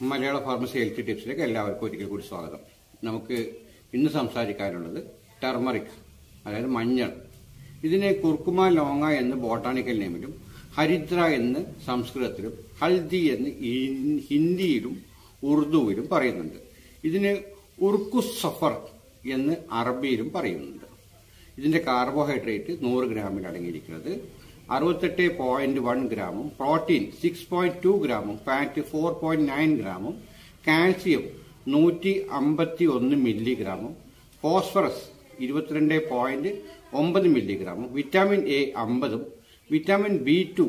മലയാള pharmacy health ടിപ്സിലേക്ക് എല്ലാവർക്കും ഒരിക്കൽ കൂടി സ്വാഗതം നമുക്ക് ഇന്ന് സംസാരിക്കാനുള്ളത് ടെർമറിക് അതായത് മഞ്ഞൾ ഇതിനെ കുർക്കുമ ലോങ്ങ എന്ന് ബോട്ടാണിക്കൽ നെയിമിലും ഹരിദ്ര എന്ന് സംസ്കൃതത്തിലും ഹൽദി എന്ന് ഈ- ഹിന്ദിയിലും ഉറുദുവിലും പറയുന്നുണ്ട് ഇതിന് ഉർക്കുസ് സഫർ എന്ന് അറബിയിലും പറയുന്നുണ്ട് ഇതിന്റെ കാർബോഹൈഡ്രേറ്റ് നൂറ് ഗ്രാമിൽ അടങ്ങിയിരിക്കുന്നത് അറുപത്തെട്ട് പോയിന്റ് വൺ ഗ്രാമും പ്രോട്ടീൻ സിക്സ് പോയിന്റ് ടു ഗ്രാമും ഫാറ്റ് ഫോർ പോയിന്റ് നയൻ ഗ്രാമും കാൽസ്യം നൂറ്റി അമ്പത്തി ഒന്ന് മില്ലിഗ്രാമും ഫോസ്ഫറസ് ഇരുപത്തിരണ്ട് പോയിന്റ് ഒമ്പത് മില്ലിഗ്രാമും വിറ്റാമിൻ എ അമ്പതും vitamin B two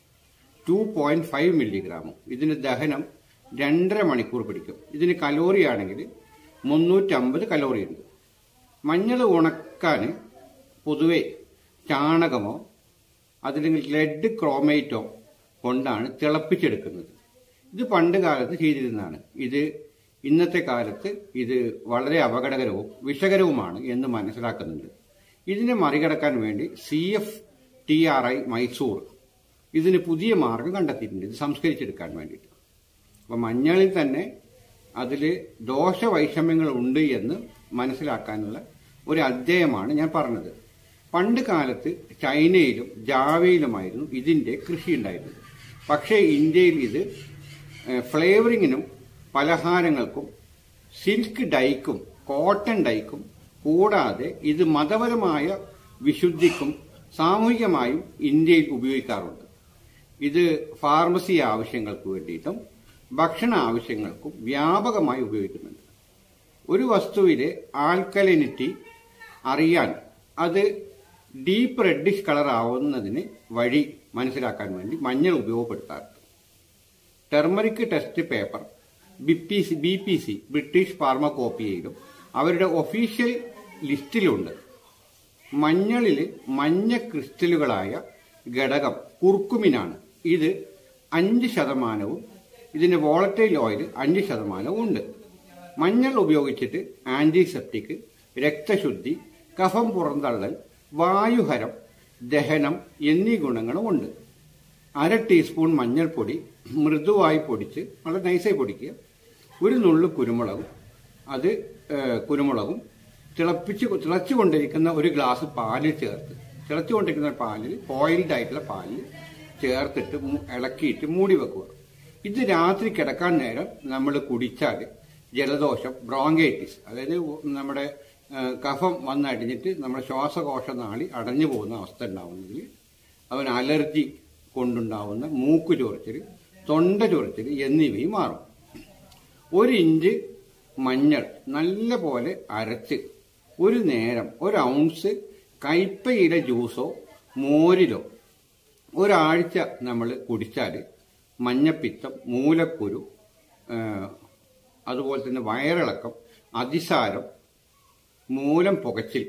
two point five മില്ലിഗ്രാമും ഇതിന് ദഹനം രണ്ടര മണിക്കൂർ പിടിക്കും ഇതിന് കലോറി ആണെങ്കിൽ മുന്നൂറ്റമ്പത് കലോറി ഉണ്ട് മഞ്ഞൾ ഉണക്കാൻ പൊതുവെ ചാണകമോ അതില്ലെങ്കിൽ ലെഡ് ക്രോമേറ്റോ കൊണ്ടാണ് തിളപ്പിച്ചെടുക്കുന്നത് ഇത് പണ്ട് കാലത്ത് ചെയ്തിരുന്നതാണ് ഇത് ഇന്നത്തെ കാലത്ത് ഇത് വളരെ അപകടകരവും വിഷകരവുമാണ് എന്ന് മനസ്സിലാക്കുന്നുണ്ട് ഇതിനെ മറികടക്കാൻ വേണ്ടി C F T R I Mysore ഇതിന് പുതിയ മാർഗം കണ്ടെത്തിയിട്ടുണ്ട് ഇത് സംസ്കരിച്ചെടുക്കാൻ വേണ്ടിയിട്ട് അപ്പൊ മഞ്ഞളിൽ തന്നെ അതിൽ ദോഷവൈഷമ്യങ്ങൾ ഉണ്ട് എന്ന് മനസ്സിലാക്കാനുള്ള ഒരു അധ്യായമാണ് ഞാൻ പറഞ്ഞത് പണ്ട് കാലത്ത് ചൈനയിലും ജാവയിലുമായിരുന്നു ഇതിന്റെ കൃഷി ഉണ്ടായിരുന്നത് പക്ഷേ ഇന്ത്യയിൽ ഇത് ഏഹ്, ഫ്ലേവറിങ്ങിനും പലഹാരങ്ങൾക്കും സിൽക്ക് ഡൈക്കും കോട്ടൺ ഡൈക്കും കൂടാതെ ഇത് മതപരമായ വിശുദ്ധിക്കും സാമൂഹികമായും ഇന്ത്യയിൽ ഉപയോഗിക്കാറുണ്ട് ഇത് ഫാർമസി ആവശ്യങ്ങൾക്ക് വേണ്ടിയിട്ടും ഭക്ഷണ ആവശ്യങ്ങൾക്കും വ്യാപകമായി ഉപയോഗിക്കുന്നുണ്ട് ഒരു വസ്തുവിലെ ആൽക്കലിനിറ്റി അറിയാൻ അത് ഡീപ്പ് റെഡിഷ് കളർ ആവുന്നതിന് വഴി മനസ്സിലാക്കാൻ വേണ്ടി മഞ്ഞൾ ഉപയോഗപ്പെടുത്താറുണ്ട് turmeric test paper B P C B P C British ഫാർമകോപ്പിയയിലും അവരുടെ ഒഫീഷ്യൽ ലിസ്റ്റിലുണ്ട് മഞ്ഞളിൽ മഞ്ഞ ക്രിസ്റ്റലുകളായ ഘടകം കുർക്കുമിനാണ് ഇത് അഞ്ച് ശതമാനവും ഇതിന്റെ വോളറ്റൈൽ ഓയിൽ അഞ്ച് ശതമാനവും ഉണ്ട് മഞ്ഞൾ ഉപയോഗിച്ചിട്ട് ആന്റിസെപ്റ്റിക് രക്തശുദ്ധി കഫം പുറന്തള്ളൽ വായുഹരം ദഹനം എന്നീ ഗുണങ്ങളും ഉണ്ട് അര ടീസ്പൂൺ മഞ്ഞൾപ്പൊടി മൃദുവായി പൊടിച്ച് വളരെ നൈസായി പൊടിക്കുക ഒരു നുള്ളു കുരുമുളകും അത് ഏഹ്, കുരുമുളകും തിളപ്പിച്ച് തിളച്ചുകൊണ്ടിരിക്കുന്ന ഒരു ഗ്ലാസ് പാലിൽ ചേർത്ത് തിളച്ചുകൊണ്ടിരിക്കുന്ന പാലിൽ ബോയിൽഡ് ആയിട്ടുള്ള പാലിൽ ചേർത്തിട്ട് മു- ഇളക്കിയിട്ട് മൂടി വെക്കുക ഇത് രാത്രി കിടക്കാൻ നേരം നമ്മൾ കുടിച്ചാൽ ജലദോഷം ബ്രോങ്കൈറ്റിസ് അതായത് നമ്മുടെ ഏഹ്, കഫം വന്നടിഞ്ഞിട്ട് നമ്മുടെ ശ്വാസകോശ നാളി അടഞ്ഞു പോകുന്ന അവസ്ഥ ഉണ്ടാവുന്നതിൽ അവൻ അലർജി കൊണ്ടുണ്ടാവുന്ന മൂക്ക് ചൊറിച്ചിൽ തൊണ്ട ചൊറിച്ചിൽ എന്നിവയും മാറും ഒരു ഇഞ്ച് മഞ്ഞൾ നല്ല പോലെ അരച്ച് ഒരു നേരം ഒരു ഔൺസ് കയ്പയിലെ ജ്യൂസോ മോരിലോ ഒരാഴ്ച നമ്മൾ കുടിച്ചാൽ മഞ്ഞപ്പിത്തം മൂലക്കുരു ആ, അതുപോലെ തന്നെ വയറിളക്കം അതിസാരം മൂലം പുകച്ചിൽ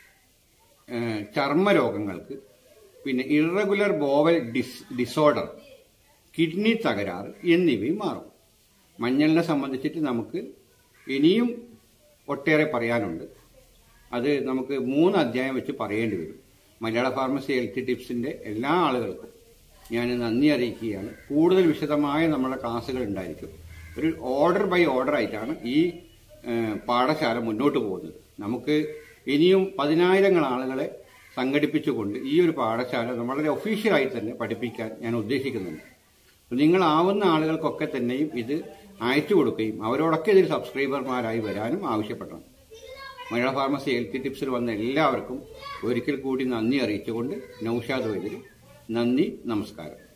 ആ, ചർമ്മരോഗങ്ങൾക്ക് പിന്നെ irregular bowel dis disorder kidney തകരാറ് എന്നിവയും മാറും മഞ്ഞളിനെ സംബന്ധിച്ചിട്ട് നമുക്ക് ഇനിയും ഒട്ടേറെ പറയാനുണ്ട് അത് നമുക്ക് മൂന്ന് അധ്യായം വെച്ച് പറയേണ്ടി വരും മലയാള ഫാർമസി ഹെൽത്ത് ടിപ്സിന്റെ എല്ലാ ആളുകൾക്കും ഞാൻ നന്ദി അറിയിക്കുകയാണ് കൂടുതൽ വിശദമായ നമ്മുടെ ക്ലാസ്സുകൾ ഉണ്ടായിരിക്കും ഒരു ഓർഡർ ബൈ ഓർഡർ ആയിട്ടാണ് ഈ ഏഹ്, പാഠശാല മുന്നോട്ട് പോകുന്നത് നമുക്ക് ഇനിയും പതിനായിരങ്ങൾ ആളുകളെ സംഘടിപ്പിച്ചുകൊണ്ട് ഈ ഒരു പാഠശാല വളരെ ഒഫീഷ്യലായി തന്നെ പഠിപ്പിക്കാൻ ഞാൻ ഉദ്ദേശിക്കുന്നുണ്ട് അപ്പോൾ നിങ്ങളാവുന്ന ആളുകൾക്കൊക്കെ തന്നെയും ഇത് അയച്ചു കൊടുക്കുകയും അവരോടൊക്കെ ഇതിൽ സബ്സ്ക്രൈബർമാരായി വരാനും ആവശ്യപ്പെടണം മലയാള ഫാർമസി ഹെൽത്ത് ടിപ്സിൽ വന്ന എല്ലാവർക്കും ഒരിക്കൽ കൂടി നന്ദി അറിയിച്ചുകൊണ്ട് നൌഷാദ് വൈദ്യര് നന്ദി നമസ്കാരം